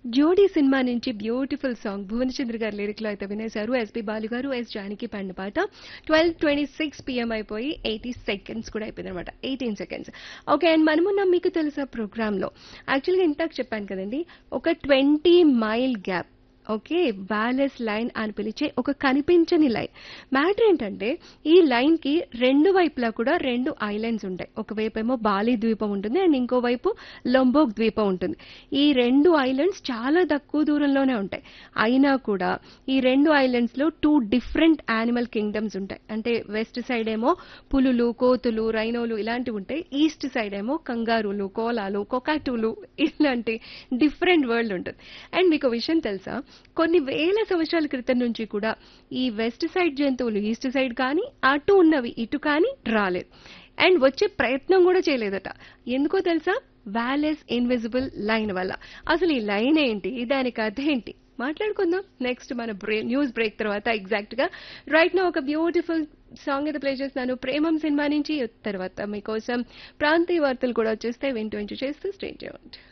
జోడీ సినిమా నుంచి beautiful song Bhuvanachandra గారి లిరిక్ లో అయితే వినేశారు ఎస్పి బాలు గారు ఎస్ జానకి పాడిన పాట ట్వెల్వ్ ట్వంటీ సిక్స్ పిఎం అయిపోయి ఎయిటీ సెకండ్స్ కూడా అయిపోయింది అనమాట ఎయిటీన్ సెకండ్స్ ఓకే అండ్ మనమున్న మీకు తెలుసా ప్రోగ్రామ్ లో యాక్చువల్గా ఇందాక చెప్పాను కదండి ఒక twenty mile gap okay Wallace line అని పిలిచే ఒక కనిపించని లైన్ మ్యాటర్ ఏంటంటే ఈ లైన్ కి రెండు వైపులా కూడా రెండు ఐలాండ్స్ ఉంటాయి ఒకవైపు ఏమో బాలి ద్వీపం ఉంటుంది అండ్ ఇంకోవైపు లొంబోక్ ద్వీపం ఉంటుంది ఈ రెండు ఐలాండ్స్ చాలా తక్కువ దూరంలోనే ఉంటాయి అయినా కూడా ఈ రెండు ఐలాండ్స్ లో టూ డిఫరెంట్ యానిమల్ కింగ్డమ్స్ ఉంటాయి అంటే వెస్ట్ సైడ్ ఏమో పులులు కోతులు రైనోలు ఇలాంటివి ఉంటాయి ఈస్ట్ సైడ్ ఏమో కంగారులు కోలాలు కొకాటులు ఇలాంటి డిఫరెంట్ వరల్డ్ ఉంటుంది అండ్ మీకు ఒక విషయం తెలుసా కొన్ని వేల సంవత్సరాల క్రితం నుంచి కూడా ఈ వెస్ట్ సైడ్ జంతువులు ఈస్ట్ సైడ్ కానీ అటు ఉన్నవి ఇటు కానీ రాలేదు అండ్ వచ్చే ప్రయత్నం కూడా చేయలేదట ఎందుకో తెలుసా వ్యాలెస్ ఇన్విజిబుల్ లైన్ వల్ల అసలు ఈ లైన్ ఏంటి దాని కథ ఏంటి మాట్లాడుకుందాం నెక్స్ట్ మన బ్రే న్యూస్ బ్రేక్ తర్వాత ఎగ్జాక్ట్ గా రైట్ నా ఒక బ్యూటిఫుల్ సాంగ్ అయితే ప్లే చేస్తున్నాను ప్రేమం సినిమా నుంచి తర్వాత మీకోసం ప్రాంతీయ వార్తలు కూడా వచ్చేస్తే వింటూ వింటూ చేస్తూ స్టేట్ చేయండి